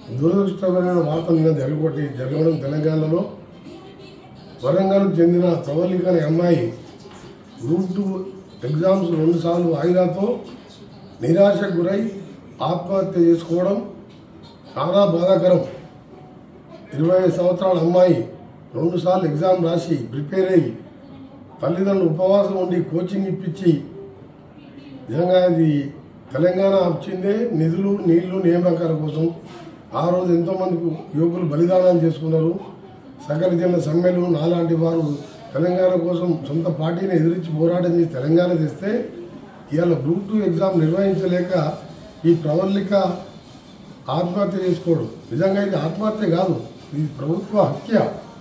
దురదృష్టకరమైన వార్త నిన్న జరగబట్టి జరగడం తెలంగాణలో వరంగల్కు చెందిన ప్రవళిక అనే అమ్మాయి గ్రూప్ టూ ఎగ్జామ్స్ రెండుసార్లు వాయిదాతో నిరాశకు గురై ఆత్మహత్య చేసుకోవడం చాలా బాధాకరం ఇరవై ఐదు సంవత్సరాల అమ్మాయి రెండుసార్లు ఎగ్జామ్ రాసి ప్రిపేర్ అయ్యి తల్లిదండ్రులు ఉపవాసం ఉండి కోచింగ్ ఇప్పించి నిజంగా ఇది తెలంగాణ వచ్చిందే నిధులు నీళ్లు నియామకాల కోసం ఆ రోజు ఎంతోమందికి యువకులు బలిదానాలు చేసుకున్నారు సకల జన సమ్మెలు నాలాంటి వారు తెలంగాణ కోసం సొంత పార్టీని ఎదిరించి పోరాటం చేసి తెలంగాణ తెస్తే ఇవాళ గ్రూప్ టూ ఎగ్జామ్ నిర్వహించలేక ఈ ప్రవల్లిక ఆత్మహత్య చేసుకోవడం నిజంగా ఇది ఆత్మహత్య కాదు ఇది ప్రభుత్వ హత్య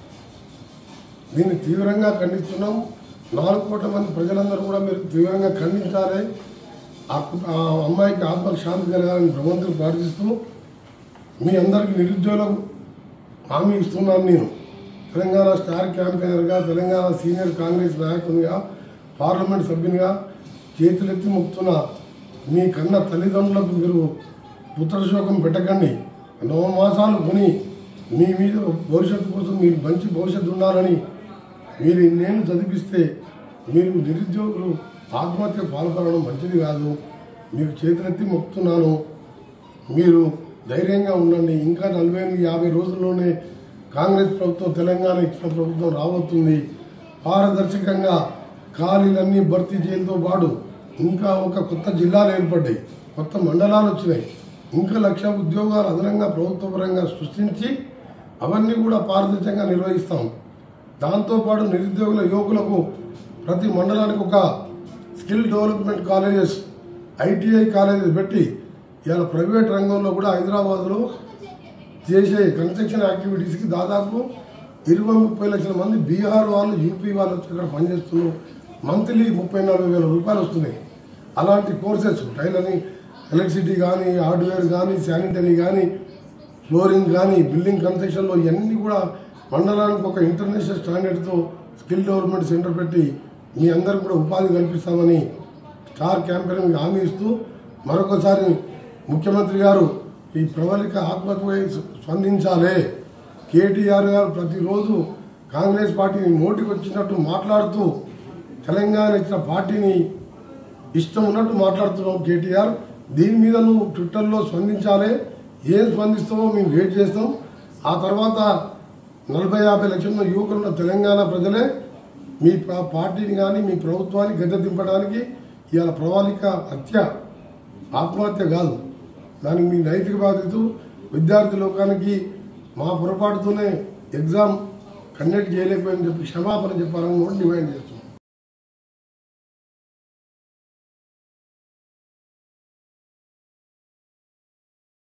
దీన్ని తీవ్రంగా ఖండిస్తున్నాం నాలుగు కోట్ల మంది ప్రజలందరూ కూడా మీరు తీవ్రంగా ఖండించాలి ఆ కు- ఆ అమ్మాయికి ఆత్మకు శాంతి కలగాలని భగవంతుని ప్రార్థిస్తూ మీ అందరికీ నిరుద్యోగం హామీ ఇస్తున్నాను నేను తెలంగాణ స్టార్ క్యాంపెయినర్గా తెలంగాణ సీనియర్ కాంగ్రెస్ నాయకునిగా పార్లమెంట్ సభ్యునిగా చేతులెత్తి మొక్కుతున్న మీ కన్న తల్లిదండ్రులకు మీరు పుత్రశోకం పెట్టకండి నవమాసాలు కొని మీ మీద భవిష్యత్తు కోసం మీరు మంచి భవిష్యత్తు ఉండాలని మీరు ఇన్నేళ్ళు చదివిస్తే మీరు నిరుద్యోగులు ఆత్మహత్య పాల్పడడం మంచిది కాదు మీకు చేతులెత్తి మొక్కుతున్నాను మీరు ధైర్యంగా ఉండండి ఇంకా నలభై ఎనిమిది యాభై రోజుల్లోనే కాంగ్రెస్ ప్రభుత్వం తెలంగాణ ఇచ్చిన ప్రభుత్వం రాబోతుంది పారదర్శకంగా ఖాళీలన్నీ భర్తీ చేయడంతో పాటు ఇంకా ఒక కొత్త జిల్లాలు ఏర్పడ్డాయి కొత్త మండలాలు వచ్చినాయి ఇంకా లక్ష ఉద్యోగాలు అదనంగా ప్రభుత్వ పరంగా సృష్టించి అవన్నీ కూడా పారదర్శకంగా నిర్వహిస్తాం దాంతోపాటు నిరుద్యోగుల యువకులకు ప్రతి మండలానికి ఒక skill development colleges ITI colleges పెట్టి ఇవాళ ప్రైవేట్ రంగంలో కూడా హైదరాబాద్లో చేసే కన్స్ట్రక్షన్ యాక్టివిటీస్కి దాదాపు ఇరవై ముప్పై లక్షల మంది బీహార్ వాళ్ళు యూపీ వాళ్ళు వచ్చి ఇక్కడ పనిచేస్తున్నారు మంత్లీ ముప్పై నలభై వేల రూపాయలు వస్తున్నాయి అలాంటి కోర్సెస్ టైలరింగ్ ఎలక్ట్రిసిటీ కానీ హార్డ్వేర్ కానీ శానిటరీ కానీ ఫ్లోరింగ్ కానీ బిల్డింగ్ కన్స్ట్రక్షన్లో ఇవన్నీ కూడా మండలానికి ఒక ఇంటర్నేషనల్ స్టాండర్డ్తో స్కిల్ డెవలప్మెంట్ సెంటర్ పెట్టి మీ అందరికి కూడా ఉపాధి కల్పిస్తామని స్టార్ క్యాంపెయిన్ హామీ ఇస్తూ మరొకసారి ముఖ్యమంత్రి గారు ఈ ప్రబలిక ఆత్మహత్యపై స్పందించాలి కేటీఆర్ గారు ప్రతిరోజు కాంగ్రెస్ పార్టీని నోటికి వచ్చినట్టు మాట్లాడుతూ తెలంగాణ ఇచ్చిన పార్టీని ఇష్టం ఉన్నట్టు మాట్లాడుతున్నావు కేటీఆర్ దీని మీద నువ్వు ట్విట్టర్లో స్పందించాలి ఏం స్పందిస్తావో మేము వెయిట్ చేస్తాం ఆ తర్వాత నలభై యాభై లక్షల యువకులున్న తెలంగాణ ప్రజలే మీ పా- పార్టీని కానీ మీ ప్రభుత్వాన్ని గద్దె దింపడానికి ఇవాళ ప్రవాళిక హత్య ఆత్మహత్య కాదు దానికి మీ నైతిక బాధ్యత విద్యార్థి లోకానికి మా పొరపాటుతోనే ఎగ్జామ్ కండక్ట్ చేయలేకపోయామని చెప్పి క్షమాపణ చెప్పాలని కూడా డిమాండ్ చేస్తున్నాం